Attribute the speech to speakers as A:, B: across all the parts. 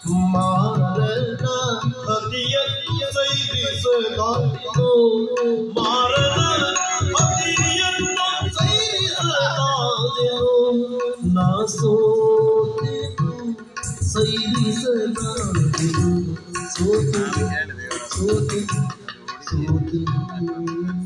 A: ಮಾರನ ಹತಿಯ ಸೈರಿಸದಾದೆನು ಮಾರನ ಹತಿಯನ್ನು ಸೈರಿಸದಾದೆನು ನಾ ಸೋತೆನು ಸೈರಿಸದಾದೆನು ಸೋತೆನು ಸೋತೆನು ಸೋತೆನು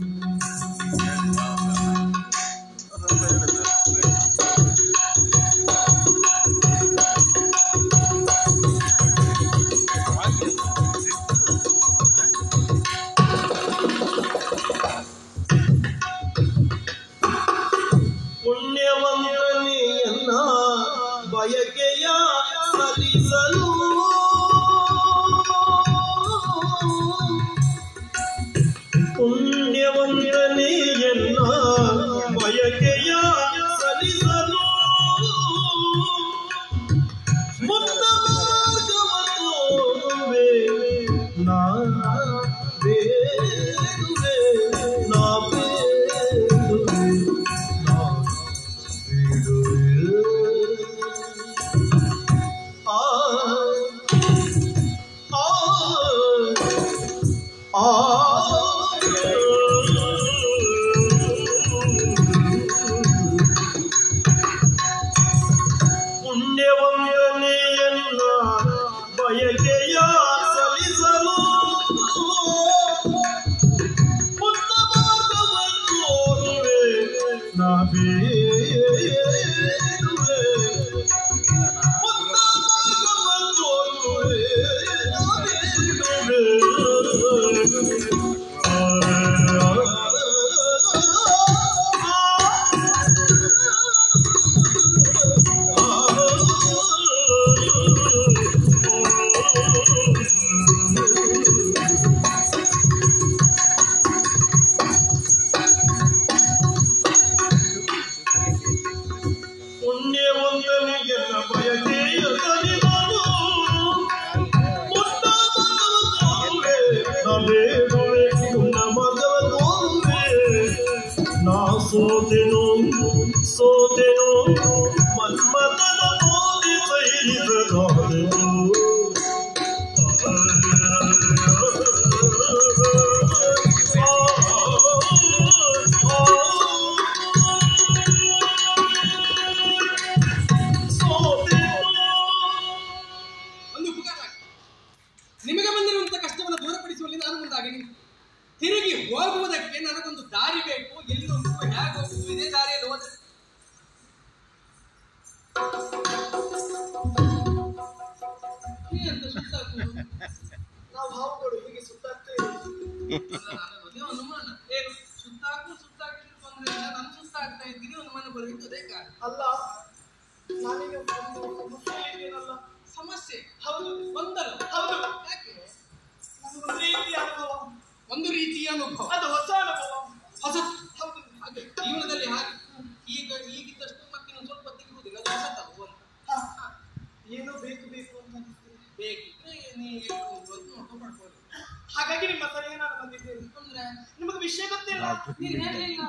A: ಪುಣ್ಯವಂತನೆಯನ್ನ ಬಯಕೆಯ ಸಲ್ಲಿಸಲು ಪುಣ್ಯವಂತನೆಯನ್ನ ಬಯಕೆಯ ಸಲ್ಲಿಸಲು ಮುನ್ನ ಮಾರ್ಗವ ತೋರುವೆ ನಾ ಬೇಡುವೆ ನಾ ಬೇಡುವೆ ನಾ ಬೇಡುವೆ ಆ ಆ ಪುಣ್ಯವಂತನೆಯನ್ನ ಬಯಕೆಯ ಸಲ್ಲಿಸಲು ಪುಣ್ಯ ಮಾರ್ಗವನ್ನು ತೋರುವೆ ನಾ ಬೇಡುವೆ ಪುಣ್ಯ ಮಾರ್ಗವನ್ನು ತೋರುವೆ ನಾ ಪುಣ್ಯವಂತನಿಗೆಲ್ಲ ಬಯಕೆಯ ಸರಿದನು ಪುಟ್ಟ ಮಗವ ತೋರುವೆ ನಾ ಬೇಡುವೆ ಪುಣ್ಯ ಮಗವ ತೋರುವೆ ನಾ ಸೋತೆನು ಸೋತೆನು ಮನ್ಮಥನ ಮೋದಿ ಸೈರಿಸದಾದೆನು
B: ಒಂದು ಉಪಕಾರ ಆಗಿ. ನಿಮಗೆ ಬಂದಿರುವಂತ ಕಷ್ಟವನ್ನು ದೂರಪಡಿಸುವಲ್ಲಿ ನಾನು ಮುಂದಾಗಿ ತಿರುಗಿ ಹೋಗುವುದಕ್ಕೆ ನನಗೊಂದು ದಾರಿ ಬೇಕು ಎಲ್ಲಿ ಹೋಗುವ ಹೇಗೆ ಹೋಗುವುದು ಇದೇ ದಾರಿಯಲ್ಲಿ ಹೋದರೆ ಈ ಅಂತ ಸುತ್ತಾಕುವುದು?
A: ನಾವು ಹಾವುಗಳು ಹೀಗೆ ಸುತ್ತಾಗ್ತೇವೆ
B: ಅಲ್ಲ, ನನಗೆ ಒಂದೇ ಅನುಮಾನ ಏನು ಸುತ್ತಾಕು ಸುತ್ತಾಕಿ ಬಂದ್ರೆ ನಾನು ಸುತ್ತಾಗ್ತಾ ಇದ್ದೀನಿ ಅನುಮಾನ ಬರಬೇಕು ಅದೇ ಕಾರಣ
A: ಅಲ್ಲ ನಾನೀಗ ಒಂದು ಸಮಸ್ಯೆಯಲ್ಲಿದ್ದೇನಲ್ಲ
B: ಸಮಸ್ಯೆ
A: ಹೌದು
B: ಒಂದಲ್ಲ
A: ಹೌದು
B: ಯಾಕೆ
A: ನನಗೊಂದು ರೀತಿಯ ಅನುಭವ
B: ಒಂದು ರೀತಿಯ ಅನುಭವ
A: ಅದು ಹೊಸ ಅನುಭವ
B: ಹೊಸ
A: ಹೌದು
B: ಹಾಗೆ ಜೀವನದಲ್ಲಿ ಹಾಗೆ ಈಗ ಈಗಿದ್ದಷ್ಟು ಮತ್ತಿನ ಸ್ವಲ್ಪ ಹೊತ್ತಿಗೆ ಅದು ಹೊಸತವು ಅಂತ
A: ಹಾ. ಏನೋ ಬೇಕು ಬೇಕು ಅಂತ ಅನಿಸ್ತದೆ
B: ಬೇಕಿದ್ರೆ ನೀವು ನೋಡ್ಕೊಂಡು ಮಾಡ್ಕೊಳ್ಳಿ
A: ಹಾಗಾಗಿ ನಿಮ್ಮ ಸಲಹೆ ನಾನು ಬಂದಿದ್ದೇನೆ
B: ಅಂದ್ರೆ
A: ನಿಮಗೆ ವಿಷಯ ಗೊತ್ತಿಲ್ಲ
B: ನೀನು ಹೇಳಲಿಲ್ಲ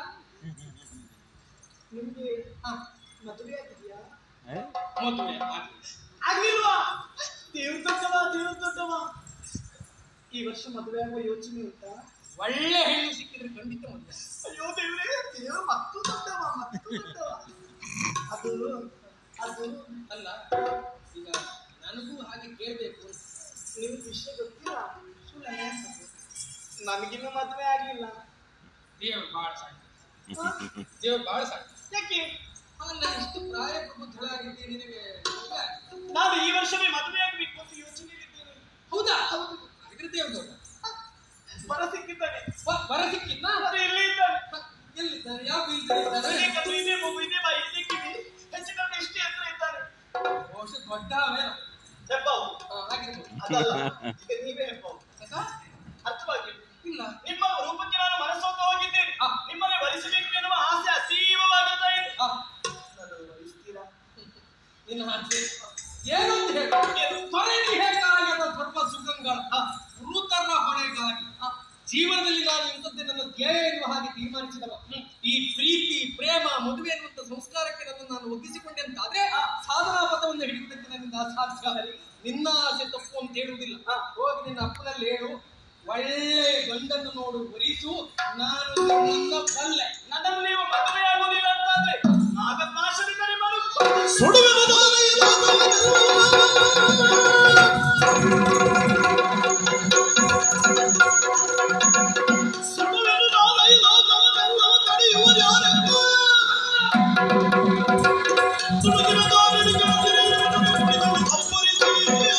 A: ನಿಮ್ಗೆ
B: ಹಾ
A: ಮದುವೆ ಆಗಿದೆಯಾ
B: ಮದುವೆ ಆಗ್ಲಿ.
A: ಆಗ್ಲಿಲ್ವಾ ದೇವ್ರ ದೊಡ್ಡವ ದೇವ್ರ ದೊಡ್ಡವ ಈ ವರ್ಷ ಮದುವೆ ಆಗುವ ಯೋಚನೆ ಉಂಟಾ
B: ಒಳ್ಳೆ ಹೆಣ್ಣು ಸಿಕ್ಕಿದ್ರೆ ಖಂಡಿತ ಮದುವೆ
A: ಅಯ್ಯೋ ದೇವ್ರೇ ದೇವ್ರು ಮತ್ತು ದೊಡ್ಡವ ಮತ್ತು ದೊಡ್ಡವ ಅದು ಅದು
B: ಅಲ್ಲ ಈಗ ನನಗೂ ಹಾಗೆ ಕೇಳಬೇಕು
A: ನಿಮ್ಗೆ ವಿಷಯ ಗೊತ್ತಿಲ್ಲ
B: ಸುಳ್ಳ ಹೇಳ್ಬೇಕು.
A: ನನಗಿನ್ನೂ ಮದುವೆ ಆಗ್ಲಿಲ್ಲ
B: ದೇವ್ರು ಬಾಳ ಸಾಕು ದೇವ್ರು ಬಾಳ ಸಾಕು
A: ಯಾಕೆ
B: ಅಲ್ಲ ಇಷ್ಟು ಪ್ರಾಯ ಪ್ರಬುದ್ಧಳಾಗಿದ್ದೆ ನಿನಗೆ ಮದುವೆ ಆಗಿದೆ.
A: ನಾನು ಈ ವರ್ಷವೇ ಮದುವೆ ಆಗ್ಬೇಕು ಅಂತ ಯೋಚನೆಯಲ್ಲಿದ್ದೇನೆ
B: ಹೌದಾ ಹಾಗಿದ್ರೆ ದೇವ್ರು ದೊಡ್ಡ
A: ಬರ ಸಿಕ್ಕಿದ್ದಾನೆ
B: ವ- ವರ ಸಿಕ್ಕಿದ್ನ
A: ಅದು ಇಲ್ಲೇ ಇದ್ದಾನೆ
B: ಎಲ್ಲಿದ್ದಾರೆ ಯಾವ ಬೀಜದಲ್ಲಿದ್ದಾರೆ
A: ಇದೇ ಕಣ್ಣು ಇದೆ ಮಗು ಇದೆ ಬಾಯಿ ಇದೆ ಕಿವಿ ಹೆಚ್ಚು ಕಡಿಮೆ ಇಷ್ಟೇ ಹತ್ರ ಇದ್ದಾನೆ
B: ಬಹುಶಃ ದೊಡ್ಡ ಅವೇನೋ
A: ಹೆಬ್ಬಾವು
B: ಹಾ, ಆಗಿರ್ಬೋದು
A: ಅದಲ್ಲ ಈಗ ನೀವೇ ಹೆಬ್ಬಾವು
B: ಆಯ್ತಾ?
A: ಅರ್ಥವಾಗಿಲ್ಲ
B: ಇಲ್ಲ
A: ನಿಮ್ಮ ರೂಪಕ್ಕೆ ನಾನು ಮನಸ್ಸೋತ ಹೋಗಿದ್ದೇನೆ
B: ಹಾ.
A: ನಿಮ್ಮನ್ನೇ ವರಿಸಬೇಕು ಎನ್ನುವ ಆಸೆ ಅತೀವವಾಗುತ್ತಾ ಇದೆ
B: ಹಾ,
A: ನಾನು ವರಿಸ್ತೀರಾ
B: ನಿನ್ನ ಆಸೆ ಏನು ಅಂತ ಹೇಳು ತೊರೆದು ಹೇಗಾಗದ ಸರ್ವ ಸುಖಗಳ ವೃತರ ಹೊಣೆಗಾಗಿ ಜೀವನದಲ್ಲಿ ನಾನು ಇಂಥದ್ದೇ ನನ್ನ ಧ್ಯೇಯ ಎನ್ನುವ ಹಾಗೆ ತೀರ್ಮಾನಿಸಿದವ ಈ ಪ್ರೀತಿ ಪ್ರೇಮ ಮದುವೆ ಎನ್ನುವಂತ ಸಂಸ್ಕಾರಕ್ಕೆ ನನ್ನನ್ನು ನಾನು ಒಗ್ಗಿಸಿಕೊಂಡೆ ಅಂತಾದ್ರೆ ಸಾಧನಾ ಪಥವನ್ನು ಹಿಡಿಯುವುದಕ್ಕೆ ನನ್ನಿಂದ ಅಸಾಧ್ಯ ನಿನ್ನ ಆಸೆ ತಪ್ಪು ಅಂತ ಹೇಳುವುದಿಲ್ಲ ಹೋಗಿ ನಿನ್ನ ಅಪ್ಪನಲ್ಲಿ ಹೇಳು ಒಳ್ಳೆಯ ಗಂಡನ್ನು ನೋಡು ವರಿಸು ನಾನು ನಿನ್ನ ಬಲ್ಲೆ
A: ನನ್ನನ್ನು ನೀವು ಮದುವೆ ಆಗುವುದಿಲ್ಲ ಅಂತಾದ್ರೆ ನಾಗನಾಶದಿಂದ ನಿಮ್ಮನ್ನು
C: ಸುಡುವೆ ಮನದಲ್ಲಿ ಸುಡುವೆನು ನಾನೈ ಲೋಕವನ್ನೆಲ್ಲವ ತಡೆಯುವುದು ಯಾರೆಂದು? ಸುಡುತ್ತಿನ ದಾರಿಯಲ್ಲಿ ಗೆಳತಿಯರೇ ಕುಳಿತಳು ಅಪ್ಪರಿಸಿ.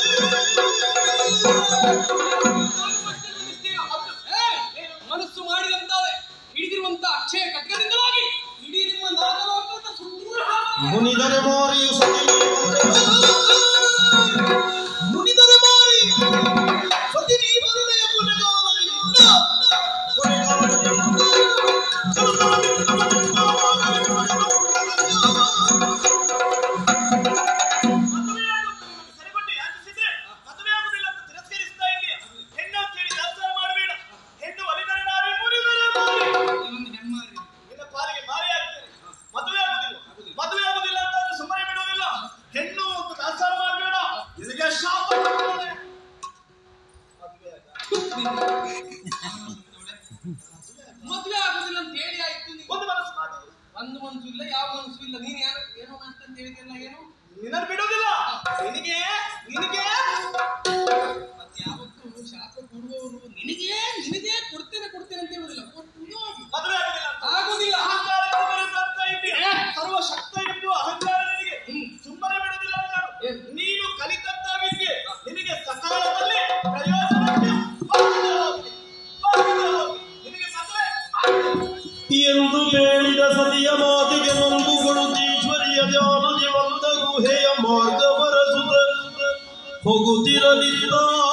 B: ಏ, ಮನಸ್ಸು ಮಾಡಿದಂತಾವೆ ಹಿಡಿದಿರುವಂತ ಅಕ್ಷಯ ಖಡ್ಗದಿಂದಲಾಗಿ ಇಡೀ ನಿಮ್ಮ ನಾಗಲೋಕದ ಸುತ್ತೂರು ಹಾಳಾಗಿದೆ.
C: ಮುನಿದರೆ ಮಾರಿಯು ಸತಿ ಮುನಿದರೆ ಮಾರಿ ಸತಿ ನೀ ಬರಲೆಯ ಕೊನೆಗಾಲದಲ್ಲಿ ಇಲ್ಲ. ಕೊನೆಗಾಲದಲ್ಲಿ ಇಲ್ಲ. ಕರುಣಾವಿರುತ್ತ ಮನಸ್ಸಾವಾಗಲಿ ಕೊನೆಗಾಲದಲ್ಲಿ
A: ಮದುವೆ ಆಗುವುದು ಸರಿಪಟ್ಟು ಯಾಚಿಸಿದ್ರೆ ಮದುವೆ ಆಗುವುದಿಲ್ಲ ಅಂತ ತಿರಸ್ಕರಿಸ್ತಾ ಇದ್ದೀಯ ಹೆಣ್ಣು ಕೇಳಿ ದಾಸರ ಮಾಡಬೇಡ ಹೆಣ್ಣು ಒಲಿದರೆ ನಾರಿ ಮುನಿದರೆ ಮಾರಿ
B: ನೀವೊಂದು ಹೆಮ್ಮಾರಿ
A: ನಿನ್ನ ಪಾಲಿಗೆ ಮಾರಿ ಆಗ್ತೇನೆ ಮದುವೆ ಆಗುದಿಲ್ಲ ಮದುವೆ ಆಗುದಿಲ್ಲ ಅಂತಂದ್ರೆ ಸುಮ್ಮನೆ ಬಿಡುವುದಿಲ್ಲ ಹೆಣ್ಣು ಅಂತ ದಾಸರ ಮಾಡಬೇಡ ನಿನಗೆ ಶಾಪ ಕೊಡ್ತೇನೆ. ಮದುವೆ ಆಗ.
B: ಮದುವೆ ಆಗುದಿಲ್ಲ ಅಂತ ಹೇಳಿ ಆಯ್ತು ನೀವು
A: ಒಂದು ಮನಸ್ಸು ಮಾಡು
B: ಒಂದು ಮನಸ್ಸು ಇಲ್ಲ ಯಾವ ಮನಸ್ಸು ಇಲ್ಲ ನೀನು ಯಾರು ಏನೋ ಅಂತ ಹೇಳಿದ್ಯಲ್ಲ ಏನು
A: ನಿನ್ನನ್ನು ಬಿಡುವುದಿಲ್ಲ ನಿನಗೆ ನಿನಗೆ
B: ಮತ್ತೆ ಯಾವತ್ತು ಶಾಪ ಕೊಡುವವರು ನಿನಗೆ ನಿನಗೆ ಕೊಡ್ತೇನೆ ಕೊಡ್ತೇನೆ ಅಂತ ಹೇಳುದಿಲ್ಲ ಕೊಟ್ಟು
A: ಮದುವೆ ಆಗುದಿಲ್ಲ ಅಂತ
B: ಆಗುದಿಲ್ಲ
A: ಅಹಂಕಾರ ಎಂದು ಬರೆಯುತ್ತಾ ಇದ್ದೀಯ. ಸರ್ವಶಕ್ತ ಎಂದು ಅಹಂಕಾರ ನಿನಗೆ ಸುಮ್ಮನೆ ಬಿಡುವುದಿಲ್ಲ ನಾನು
B: ಏನು?
A: ನೀನು ಕಲಿತಂತ ವಿದ್ಯೆ ನಿನಗೆ ಸಕಾಲದಲ್ಲಿ ಪ್ರಯೋಜನಕ್ಕೆ ಬರುತ್ತದೆ ಹೋಗಿ. ಬರುತ್ತದೆ ಹೋಗಿ. ನಿನಗೆ ಮದುವೆ ಆಗುತ್ತದೆ.
C: ಎಂದು ಹೇಳಿದ ಸತಿಯ ಮಾತಿಗೆ ನೊಂದುಗಳು ಈಶ್ವರಿಯ ಧ್ಯಾನದಿ ಬಂದ ಗುಹೆಯ ಮಾರ್ಗ ಬರಸುತ್ತ ಹೋಗುತ್ತಿರಲಿಲ್ಲ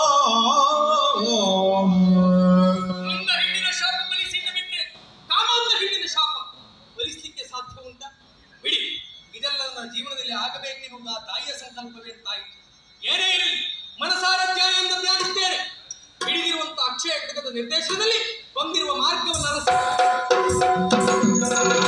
B: ಒಂದು ಹೆಣ್ಣಿನ ಶಾಪ ಬಲಿಸಿದ್ದ ಬಿಟ್ಟರೆ ಕಾಮೊಂದು ಹೆಣ್ಣಿನ ಶಾಪ ಬಲಿಸಲಿಕ್ಕೆ ಸಾಧ್ಯ ಉಂಟಾ ಬಿಡಿ ಇದೆಲ್ಲ ನನ್ನ ಜೀವನದಲ್ಲಿ ಆಗಬೇಕೆನ್ನುವ ಆ ತಾಯಿಯ ಸಂಕಲ್ಪವೇ ತಾಯಿತು ಏನೇ ಇರಲಿ ಮನಸಾರ ಧ್ಯಾನದಿಂದ ಧ್ಯಾನಿಸ್ತೇನೆ ಹಿಡಿದಿರುವಂತಹ ಅಕ್ಷಯ ಘಟಕದ ನಿರ್ದೇಶನದಲ್ಲಿ ಬಂದಿರುವ ಮಾರ್ಗವನ್ನು ಅರಸಿ